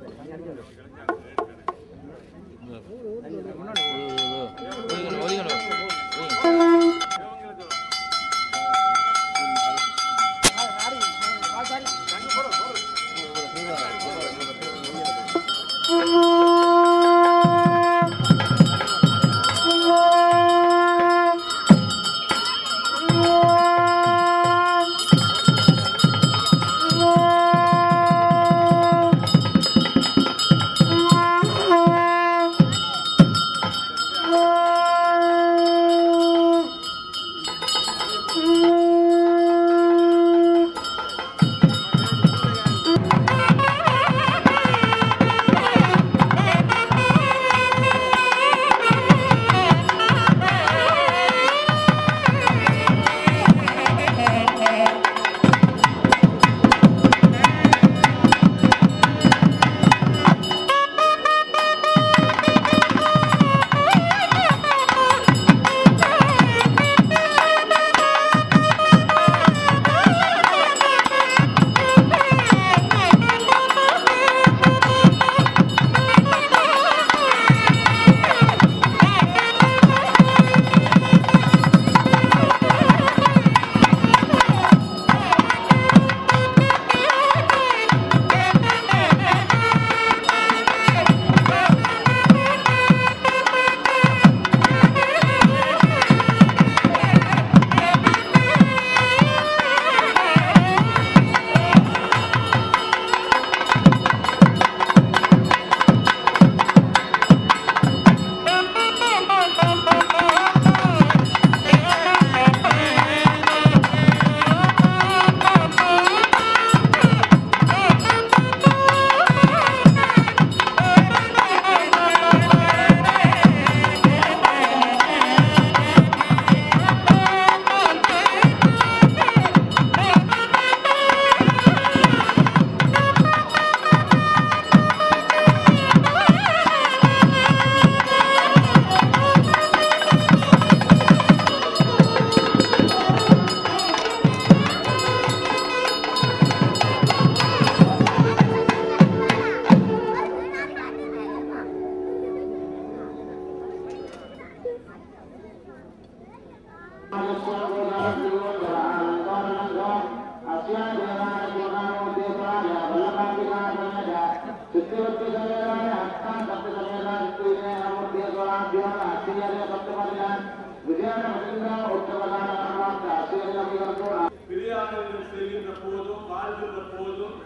பிரியாணங்கள் செய்கின்ற போதும் வாழ்கின்ற போதும்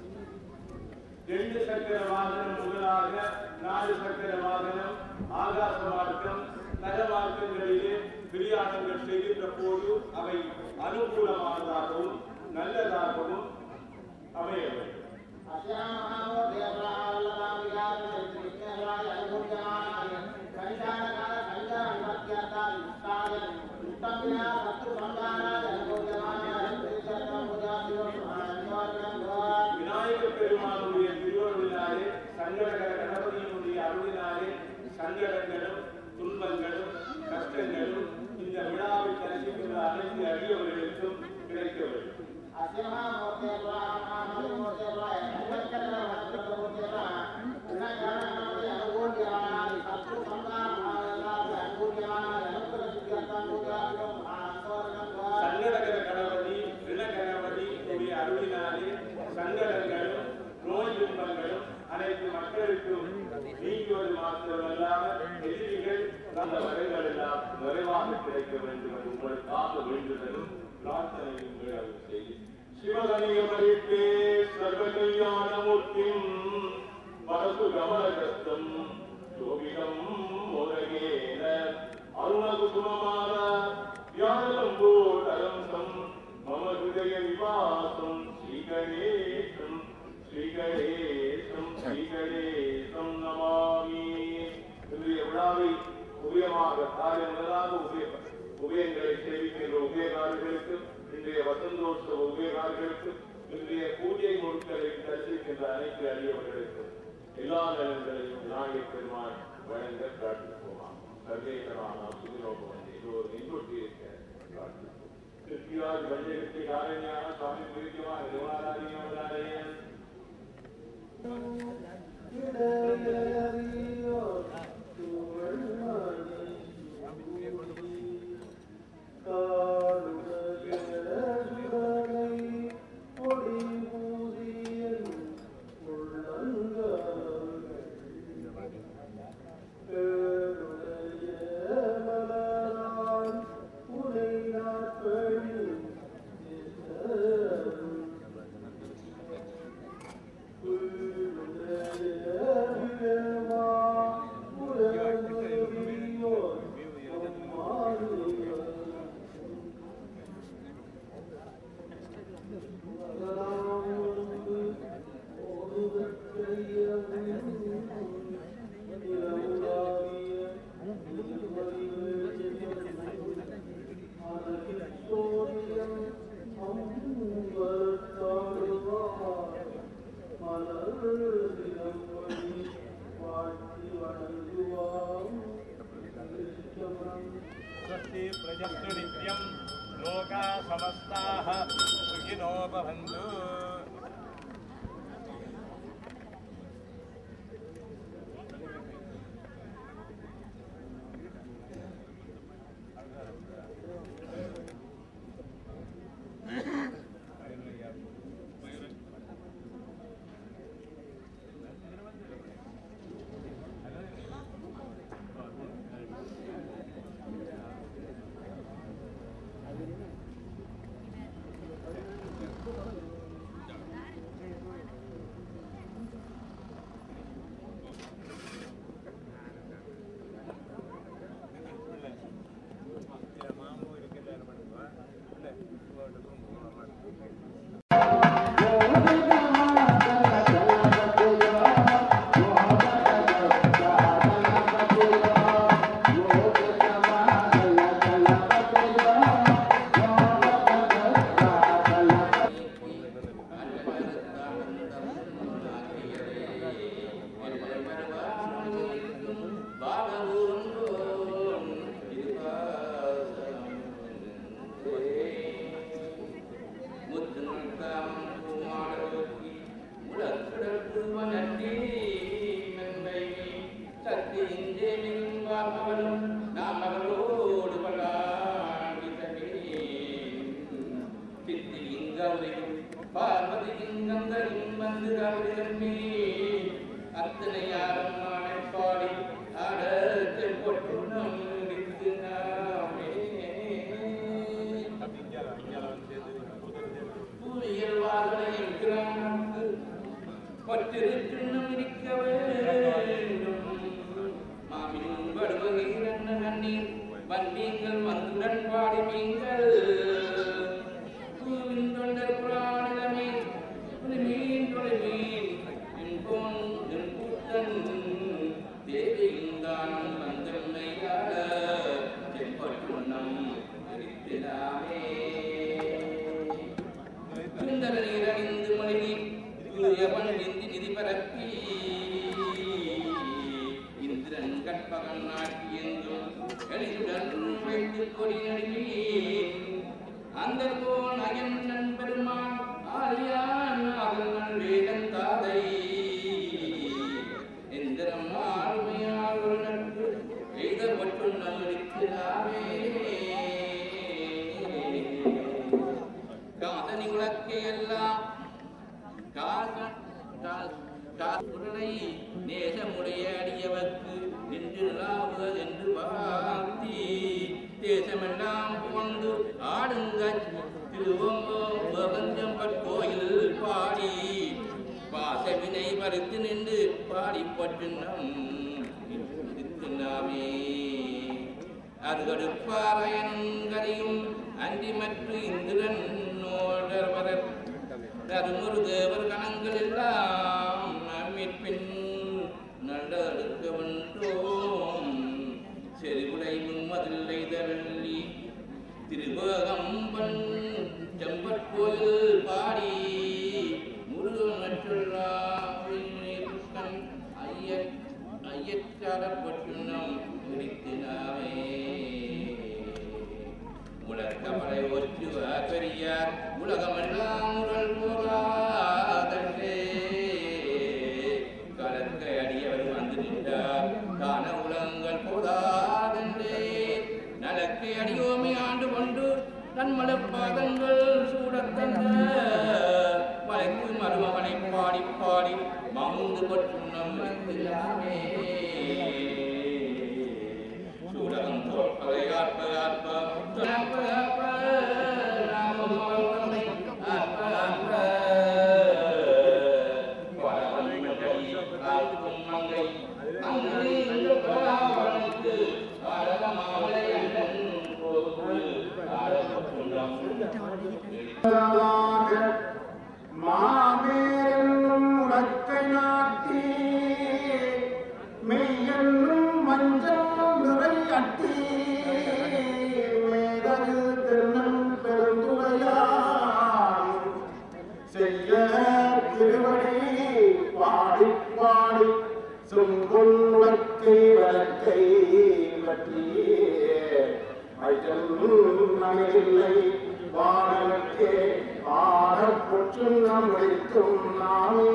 ரெண்டு சக்கர வாகனம் முதலாக நாலு சக்கர வாகனம் ஆகாச மார்க்கம் நர மார்க்கங்களிலே பிரியாணங்கள் செய்கின்ற போது அவை அனுகூலமானதாகவும் நல்லதாகவும் அமைய வேண்டும் விநாயகர் பெருமானுடைய திருவருளினாலே சங்கடகர கணபதியினுடைய அருளினாலே சங்கடங்களும் துன்பங்களும் கஷ்டங்களும் இந்த விழாவை தரிசிக்கின்ற அனைத்து அடியவர்களுக்கும் கிடைக்க வேண்டும் சங்கடகர கணபதி ரிண கணபதி உடைய அருளினாலே சங்கடங்களும் நோய் துன்பங்களும் அனைத்து மக்களுக்கும் நீங்குவது மாத்திரமல்லாமல் எதிரிகள் அந்த வரைகள் எல்லாம் நிறைவாக கிடைக்க வேண்டும் என்று உங்களுக்காக வேண்டுதலும் பிரார்த்தனையும் வேறு செய்தி சிவகணியமரித்தே சர்வ கல்யாணமூர்த்திம் மனசு கமலகஸ்தம் யோகிடம் முருகேன அருணகுசுமமான தியானம் போடலம் மம ஹிருதய நிவாசம் ஸ்ரீகணேசம் ஸ்ரீகணேசம் ஸ்ரீகணேசம் நமாமி இன்றைய விழாவை உபயமாக காலை முதலாக உபய உபயங்களை சேவிக்கின்ற உபயகாரர்களுக்கு இன்றைய வசந்தோற்சவ உபயகாரர்களுக்கு இன்றைய பூஜை பொருட்களை தரிசிக்கின்ற அனைத்து அடியவர்களுக்கும் எல்லா நலன்களையும் விநாயகப் பெருமான் வழங்க பிரார்த்திப்போமா சர்வேசரான சுதிரோகம் எல்லோரும் எங்கொட்டி இருக்க பிரார்த்திப்போம் கிருத்தியாதி வஞ்சகத்தை காரணியான சுவாமி குறிக்கமா நிர்வாணாதியம் पश्यन्तु नित्यं लोका समस्ताः सुखिनो भवन्तु அத்தனை யாரும் பாடி அடத்தை போட்டு நம் நாமே பூமியில் வாழ்வனையும் கிராமத்து பற்றிருக்கின்னும் இருக்க வேண்டும் மாமின் வடுவகீரன்ன கண்ணீர் வந்தீங்கள் வந்துடன் பாடுவீங்கள் பூவின் தொண்டர் புராணிதமே மீன் தொலை மீன் என் பொன் என் புத்தன் தேவையுந்தான் வந்தன்மையாள தென்பட்டுண்ணம் இருக்கிறாமே சுந்தர நீரணிந்து மொழி சூரியவன் இந்தி நிதி பரப்பி இந்திரன் கற்பகன் நாட்டி எங்கும் எளிதுடன் வைத்து கொடி நடுவீன் அந்த போன் அயன் நண்பெருமான் ஆரியான் அவன் வேதன் தாதை எந்திரம் ஆளுமையால் ஒரு நட்பு எய்தப்பட்டு நம்மளுக்கிறாமே காதனி உலக்கை எல்லாம் காசுரனை நேசமுடைய அடியவர்க்கு நின்று நிலாவுவது என்று வாழ்த்தி தேசமெல்லாம் புகழ்ந்து ஆடுங்க திருவம்பம் கோயில் பாடி பாசவினை பறித்து நின்று பாடிப்பட்டு நம் நாமே அருகடுப்பாறையனும் கரையும் அன்றி மற்ற இந்திரன் நோடர்வரர் தருமுரு தேவர் கணங்கள் எல்லாம் நம்மிற்பின் நல்லடுக்க வென்றோம் செறிவுடையும் மதில்லை தரள்ளி திருபகம்பன் செம்பற்கோயில் பாடி முருகன் மற்றொல்லாவின் ஐய ஐயச்சாரப்பட்டுணம் பிடித்தினாவே உலகமலை ஒற்றுவார் பெரியார் உலகமெல்லாம் உடல் போராதே கலக்கை அடியவர் வந்து நின்றார் காண உலகங்கள் போதாதென்றே நலக்கை அடியோமை ஆண்டு கொண்டு தன்மல பாதங்கள் சூடத் தந்த மலைக்கு மருமகனை பாடி பாடி மமுந்து பற்றுணம் இருக்கிறாமே சூடகம் தோற்பதை ஆற்ப ஆற்ப ஆற்ப ஆற்ப ராமமோகனை ஆற்ப ஆற்ப பரவன் மண்டலி காக்கும் மங்கை அங்கே இந்த பராவனுக்கு அழக மாமலை அண்ணன் போக்கு ஆடப்பட்டுள்ளம் மாமேரென்னும் உலக்கை நாட்டி மெய்யென்னும் மஞ்சள் நிறை அட்டி மேதகு தென்னம் பெருந்துரையாய் செய்ய திருவடி பாடி பாடி சுங்குள் உலக்கை வழக்கை பற்றியே அஜல்லை வானவர்க்கே ஆடப்பொற்றும் நாம் வைக்கும் நாமே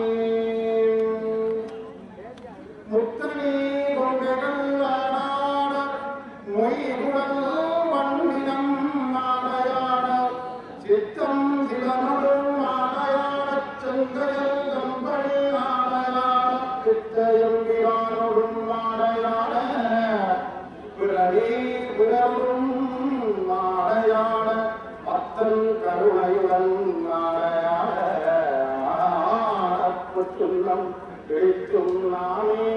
முத்தனே கொங்கைகள் ஆடாட மொய்குடல் மண்ணினம் ஆடையாட சித்தம் சிவனடும் ஆடையாட செங்கையல் கம்பளி ஆடையாட சித்தயம் விரானோடும் ஆடையாட பிறரே பிறரும் ஆடையாட அத்தன் கருணையுடன் ஆடையாட ஆடப்பொற்றும் பிடிக்கும் நாமே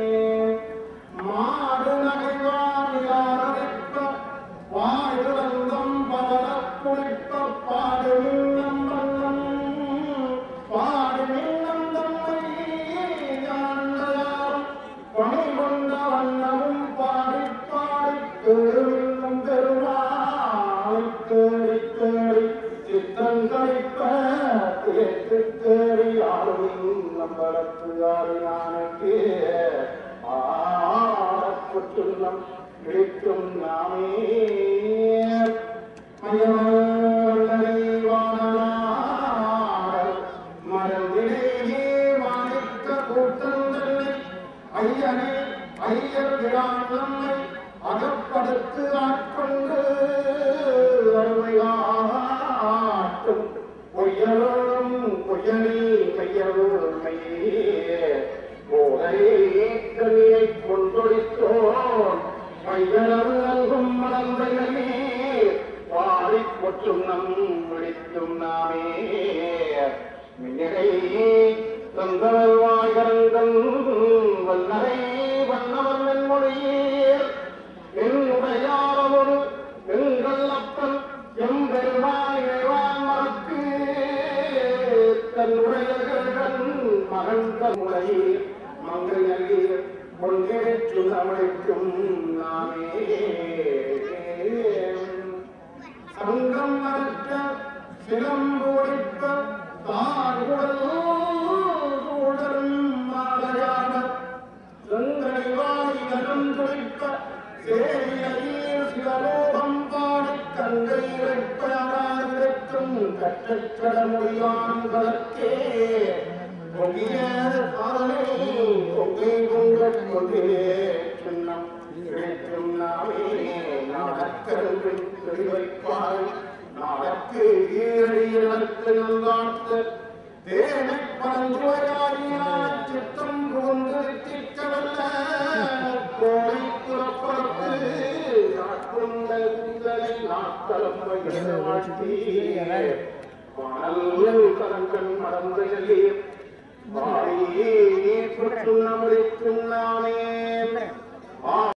மாடு நகைவாரியாரறிப்ப வாயுரந்தம் பலர குளிப்ப பாடு மின்னம் வண்ணம் பாடு மின்னம் தம்மை ஆண்டயார் பணி கொண்ட வண்ணமும் பாடி பாடி பெருமின்னும் பெருமாளை தேடி தேடி சித்தங்களிப்ப தேட்டு தேடி ஆளும் நம்பளத்து யாரியானுக்கு ஆடப்பட்டுள்ளம் கிடைக்கும் நாமே மயமல்லரை வானலாடல் மரந்திலேயே மாணிக்க கூட்டங்களை ஐயனே ஐயர் பிரான் நம்மை அகப்படுத்து ஆட்கொண்டு அருமையாட்டும் பொய்யரும் பொய்யனே மையருமையே போதையே கண்ணியை கொண்டொழித்தோம் மையரவு நல்கும் மலர்ந்தையமே பாடி கொற்றும் நம் விழித்தும் நாமே மின்னரை தந்தவல் வாய்கரங்கள் வல்லரை வண்ணவன் மென்மொழியேர் என்னுடையாரவொரு எங்கள் அப்பன் எம்பெருமான் இறைவான் மறக்கு தன்னுடைய கண்கள் மகன் தன்முறை மங்கை நல்கி கொண்டேற்று தமிழைக்கும் நாமே சங்கம் மறக்க சிலம்பொழிக்க தாழ்குடல் சூழலும் மாலையான செங்கனை வாய் நகம் துடிக்க சேரியீர் சிவலோகம் பாடி கங்கை வைப்பதாயிருக்கும் கற்றற்கட மொழியான் கலக்கே பொங்கிய காதலை பொங்கை பொங்கல் கொண்டே சின்னம் கிடைக்கும் நாமே நாடக்கரும்பு தெளிவைப்பாய் நாடக்கு ஈரடியலத்து நல்வாழ்த்து தேனை பரஞ்சுவையாயினார் சித்தம் புகுந்து திக்கவல்ல கோழி புறப்படுத்து நாட்கொண்ட உங்களை நாட்களம் வைத்து வாழ்த்தி வானல் கரங்கன் மறந்தையே வாழியே சுற்றும் நம்மளுக்கும் நாமே